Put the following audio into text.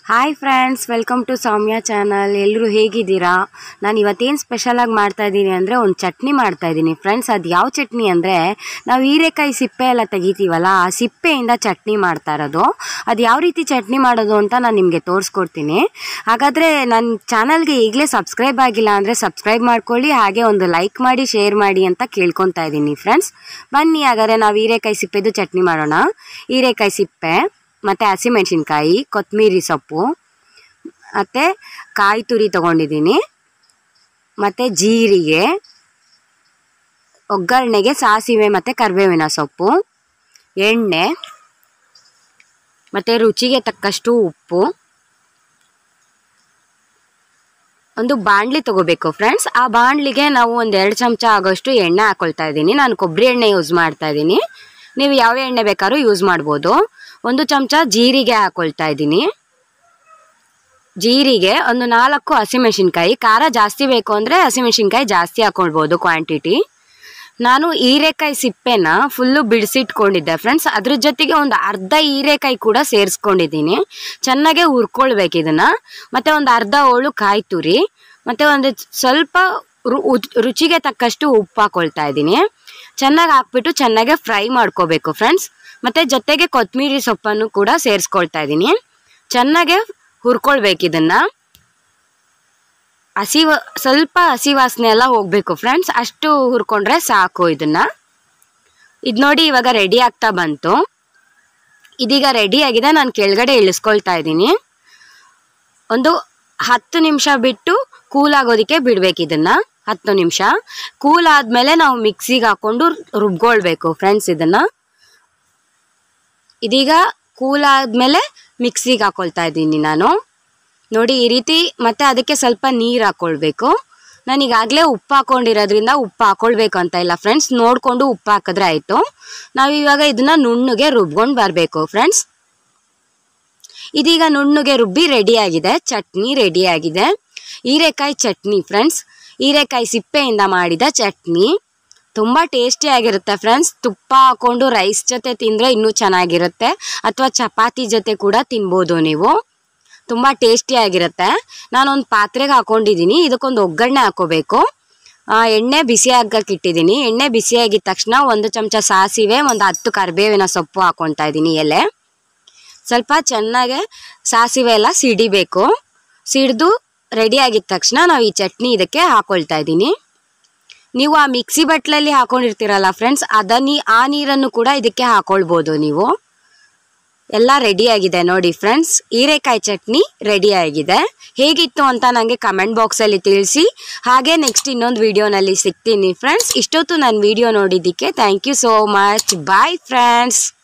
hi friends welcome to Soumya channel ಎಲ್ಲರೂ ಹೇಗಿದ್ದೀರಾ ನಾನು ಇವತ್ತೇನು ಸ್ಪೆಷಲಾಗಿ ಮಾಡ್ತಾ ಇದ್ದೀನಿ ಅಂದರೆ ಒಂದು ಚಟ್ನಿ ಮಾಡ್ತಾ ಇದ್ದೀನಿ ಫ್ರೆಂಡ್ಸ್ ಅದು ಯಾವ ಚಟ್ನಿ ಅಂದರೆ ನಾವು ಹೀರೆಕಾಯಿ ಸಿಪ್ಪೆ ಎಲ್ಲ ತೆಗಿತೀವಲ್ಲ ಆ ಸಿಪ್ಪೆಯಿಂದ ಚಟ್ನಿ ಮಾಡ್ತಾ ಇರೋದು ಅದು ಯಾವ ರೀತಿ ಚಟ್ನಿ ಮಾಡೋದು ಅಂತ ನಾನು ನಿಮಗೆ ತೋರಿಸ್ಕೊಡ್ತೀನಿ ಹಾಗಾದರೆ ನನ್ನ ಚಾನಲ್ಗೆ ಈಗಲೇ ಸಬ್ಸ್ಕ್ರೈಬ್ ಆಗಿಲ್ಲ ಅಂದರೆ ಸಬ್ಸ್ಕ್ರೈಬ್ ಮಾಡ್ಕೊಳ್ಳಿ ಹಾಗೆ ಒಂದು ಲೈಕ್ ಮಾಡಿ ಶೇರ್ ಮಾಡಿ ಅಂತ ಕೇಳ್ಕೊತಾ ಇದ್ದೀನಿ ಫ್ರೆಂಡ್ಸ್ ಬನ್ನಿ ಹಾಗಾದರೆ ನಾವು ಹೀರೆಕಾಯಿ ಸಿಪ್ಪೆದು ಚಟ್ನಿ ಮಾಡೋಣ ಹೀರೆಕಾಯಿ ಸಿಪ್ಪೆ ಮತ್ತು ಹಸಿಮೆಣಸಿನ್ಕಾಯಿ ಕೊತ್ತಂಬರಿ ಸೊಪ್ಪು ಮತ್ತು ಕಾಯಿ ತುರಿ ತೊಗೊಂಡಿದ್ದೀನಿ ಮತ್ತು ಜೀರಿಗೆ ಒಗ್ಗರಣೆಗೆ ಸಾಸಿವೆ ಮತ್ತು ಕರಿಬೇವಿನ ಸೊಪ್ಪು ಎಣ್ಣೆ ಮತ್ತು ರುಚಿಗೆ ತಕ್ಕಷ್ಟು ಉಪ್ಪು ಒಂದು ಬಾಣಲಿ ತಗೋಬೇಕು ಫ್ರೆಂಡ್ಸ್ ಆ ಬಾಣಲಿಗೆ ನಾವು ಒಂದು ಎರಡು ಚಮಚ ಆಗೋಷ್ಟು ಎಣ್ಣೆ ಹಾಕೊಳ್ತಾ ಇದ್ದೀನಿ ನಾನು ಕೊಬ್ಬರಿ ಎಣ್ಣೆ ಯೂಸ್ ಮಾಡ್ತಾ ಇದ್ದೀನಿ ನೀವು ಯಾವ ಎಣ್ಣೆ ಬೇಕಾದ್ರೂ ಯೂಸ್ ಮಾಡ್ಬೋದು ಒಂದು ಚಮಚ ಜೀರಿಗೆ ಹಾಕೊಳ್ತಾ ಇದ್ದೀನಿ ಜೀರಿಗೆ ಒಂದು ನಾಲ್ಕು ಹಸಿಮೆಣಸಿನ್ಕಾಯಿ ಖಾರ ಜಾಸ್ತಿ ಬೇಕು ಅಂದರೆ ಹಸಿಮೆಣಸಿನ್ಕಾಯಿ ಜಾಸ್ತಿ ಹಾಕೊಳ್ಬೋದು ಕ್ವಾಂಟಿಟಿ ನಾನು ಹೀರೆಕಾಯಿ ಸಿಪ್ಪೆನ ಫುಲ್ಲು ಬಿಡಿಸಿಟ್ಕೊಂಡಿದ್ದೆ ಫ್ರೆಂಡ್ಸ್ ಅದ್ರ ಜೊತೆಗೆ ಒಂದು ಅರ್ಧ ಹೀರೆಕಾಯಿ ಕೂಡ ಸೇರಿಸ್ಕೊಂಡಿದ್ದೀನಿ ಚೆನ್ನಾಗೆ ಹುರ್ಕೊಳ್ಬೇಕು ಇದನ್ನು ಮತ್ತು ಒಂದು ಅರ್ಧ ಹೋಳು ಕಾಯಿ ತುರಿ ಮತ್ತು ಒಂದು ಸ್ವಲ್ಪ ರು ಉಚ್- ರುಚಿಗೆ ತಕ್ಕಷ್ಟು ಉಪ್ಪು ಹಾಕೊಳ್ತಾ ಇದ್ದೀನಿ ಚೆನ್ನಾಗಿ ಹಾಕ್ಬಿಟ್ಟು ಚೆನ್ನಾಗೆ ಫ್ರೈ ಮಾಡ್ಕೋಬೇಕು ಫ್ರೆಂಡ್ಸ್ ಮತ್ತು ಜೊತೆಗೆ ಕೊತ್ತಂಬರಿ ಸೊಪ್ಪನ್ನು ಕೂಡ ಸೇರಿಸ್ಕೊಳ್ತಾ ಇದ್ದೀನಿ ಚೆನ್ನಾಗೆ ಹುರ್ಕೊಳ್ಬೇಕು ಇದನ್ನು ಹಸಿ ವ- ಸ್ವಲ್ಪ ಹಸಿ ವಾಸನೆ ಎಲ್ಲ ಹೋಗಬೇಕು ಫ್ರೆಂಡ್ಸ್ ಅಷ್ಟು ಹುರ್ಕೊಂಡ್ರೆ ಸಾಕು ಇದನ್ನು ಇದು ನೋಡಿ ಇವಾಗ ರೆಡಿ ಆಗ್ತಾ ಬಂತು ಇದೀಗ ರೆಡಿ ಆಗಿದೆ ನಾನು ಕೆಳಗಡೆ ಇಳಿಸ್ಕೊಳ್ತಾ ಇದ್ದೀನಿ ಒಂದು ಹತ್ತು ನಿಮಿಷ ಬಿಟ್ಟು ಕೂಲ್ ಆಗೋದಕ್ಕೆ ಬಿಡ್ಬೇಕು ಇದನ್ನ ಹತ್ತು ನಿಮಿಷ ಕೂಲ್ ಆದಮೇಲೆ ನಾವು ಮಿಕ್ಸಿಗೆ ಹಾಕೊಂಡು ರುಬ್ಕೊಳ್ಬೇಕು ಫ್ರೆಂಡ್ಸ್ ಇದನ್ನ ಇದೀಗ ಕೂಲ್ ಆದಮೇಲೆ ಮಿಕ್ಸಿಗೆ ಹಾಕೊಳ್ತಾ ಇದ್ದೀನಿ ನಾನು ನೋಡಿ ಈ ರೀತಿ ಮತ್ತೆ ಅದಕ್ಕೆ ಸ್ವಲ್ಪ ನೀರು ಹಾಕ್ಕೊಳ್ಬೇಕು ನಾನು ಈಗಾಗಲೇ ಉಪ್ಪು ಹಾಕೊಂಡಿರೋದ್ರಿಂದ ಉಪ್ಪು ಹಾಕೊಳ್ಬೇಕು ಅಂತ ಇಲ್ಲ ಫ್ರೆಂಡ್ಸ್ ನೋಡಿಕೊಂಡು ಉಪ್ಪು ಹಾಕಿದ್ರೆ ಆಯಿತು ನಾವು ಇವಾಗ ಇದನ್ನ ನುಣ್ಣಗೆ ರುಬ್ಕೊಂಡು ಬರಬೇಕು ಫ್ರೆಂಡ್ಸ್ ಇದೀಗ ನುಣ್ಣಗೆ ರುಬ್ಬಿ ರೆಡಿಯಾಗಿದೆ ಚಟ್ನಿ ರೆಡಿಯಾಗಿದೆ ಹೀರೆಕಾಯಿ ಚಟ್ನಿ ಫ್ರೆಂಡ್ಸ್ ಹೀರೆಕಾಯಿ ಸಿಪ್ಪೆಯಿಂದ ಮಾಡಿದ ಚಟ್ನಿ ತುಂಬ ಟೇಸ್ಟಿಯಾಗಿರುತ್ತೆ ಫ್ರೆಂಡ್ಸ್ ತುಪ್ಪ ಹಾಕೊಂಡು ರೈಸ್ ಜೊತೆ ತಿಂದರೆ ಇನ್ನೂ ಚೆನ್ನಾಗಿರುತ್ತೆ ಅಥವಾ ಚಪಾತಿ ಜೊತೆ ಕೂಡ ತಿನ್ಬೋದು ನೀವು ತುಂಬ ಟೇಸ್ಟಿಯಾಗಿರುತ್ತೆ ನಾನೊಂದು ಪಾತ್ರೆಗೆ ಹಾಕೊಂಡಿದ್ದೀನಿ ಇದಕ್ಕೊಂದು ಒಗ್ಗರಣೆ ಹಾಕೋಬೇಕು ಆ, ಎಣ್ಣೆ ಬಿಸಿ ಆಗಕ್ಕೆ ಇಟ್ಟಿದ್ದೀನಿ ಎಣ್ಣೆ ಬಿಸಿಯಾಗಿದ ತಕ್ಷಣ ಒಂದು ಚಮಚ ಸಾಸಿವೆ ಒಂದು ಹತ್ತು ಕರಿಬೇವಿನ ಸೊಪ್ಪು ಹಾಕೊಳ್ತಾ ಇದ್ದೀನಿ ಎಲೆ ಸ್ವಲ್ಪ ಚೆನ್ನಾಗೆ ಸಾಸಿವೆ ಎಲ್ಲ ಸಿಡಿಬೇಕು ಸಿಡಿದು ರೆಡಿ ಆಗಿದ ತಕ್ಷಣ ನಾವು ಈ ಚಟ್ನಿ ಇದಕ್ಕೆ ಹಾಕೊಳ್ತಾ ಇದ್ದೀನಿ ನೀವು ಆ ಮಿಕ್ಸಿ ಬಟ್ಲಲ್ಲಿ ಹಾಕೊಂಡಿರ್ತೀರಲ್ಲ ಫ್ರೆಂಡ್ಸ್ ಅದನ್ನ ಆ ನೀರನ್ನು ಕೂಡ ಇದಕ್ಕೆ ಹಾಕೊಳ್ಬೋದು ನೀವು ಎಲ್ಲ ರೆಡಿಯಾಗಿದೆ ನೋಡಿ ಫ್ರೆಂಡ್ಸ್ ಹೀರೆಕಾಯಿ ಚಟ್ನಿ ರೆಡಿಯಾಗಿದೆ ಹೇಗಿತ್ತು ಅಂತ ನನಗೆ ಕಮೆಂಟ್ ಬಾಕ್ಸಲ್ಲಿ ತಿಳಿಸಿ ಹಾಗೆ ನೆಕ್ಸ್ಟ್ ಇನ್ನೊಂದು ವಿಡಿಯೋನಲ್ಲಿ ಸಿಗ್ತೀನಿ ಫ್ರೆಂಡ್ಸ್ ಇಷ್ಟೊತ್ತು ನನ್ನ ವಿಡಿಯೋ ನೋಡಿದ್ದಕ್ಕೆ thank you so much bye friends